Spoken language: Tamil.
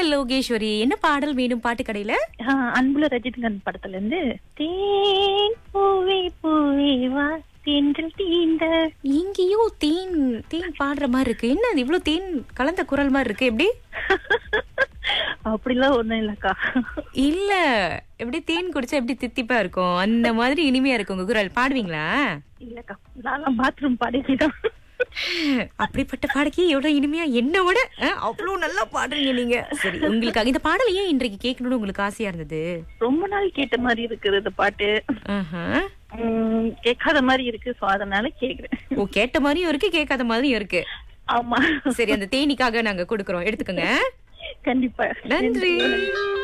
சொல்லுங்க லோகேஸ்வரி என்ன பாடல் வேணும் பாட்டு கடையில ஆஹ் அன்புல ரஜினிகாந்த் படத்துல இருந்து தேன் பூவே பூவே வா தென்றல் தீண்ட இங்கேயும் தேன் தேன் பாடுற மாதிரி இருக்கு என்ன இது இவ்வளவு தேன் கலந்த குரல் மாதிரி இருக்கு எப்படி அப்படிலாம் ஒண்ணும் இல்லக்கா இல்ல எப்படி தேன் குடிச்சா எப்படி தித்திப்பா இருக்கும் அந்த மாதிரி இனிமையா இருக்கு உங்க குரல் பாடுவீங்களா இல்லக்கா நான் பாத்ரூம் பாடிதான் அப்படிப்பட்ட பாடக்கி எவ்வளவு இனிமையா என்ன விட அஹ், அவ்வளவு நல்லா பாடுறீங்க நீங்க சரி உங்களுக்காக இந்த பாடல் ஏன் இன்றைக்கு கேட்கணும்னு உங்களுக்கு ஆசையா இருந்தது ரொம்ப நாள் கேட்ட மாதிரி இருக்குது இந்த பாட்டு ஆஹா. உம், கேட்காத மாதிரி இருக்கு சோ அதனால கேக்குறேன் ஓ கேட்ட மாதிரியும் இருக்கு கேட்காத மாதிரியும் இருக்கு ஆமா சரி அந்த தேனிக்காக நாங்க கொடுக்கறோம் எடுத்துக்கோங்க கண்டிப்பா நன்றி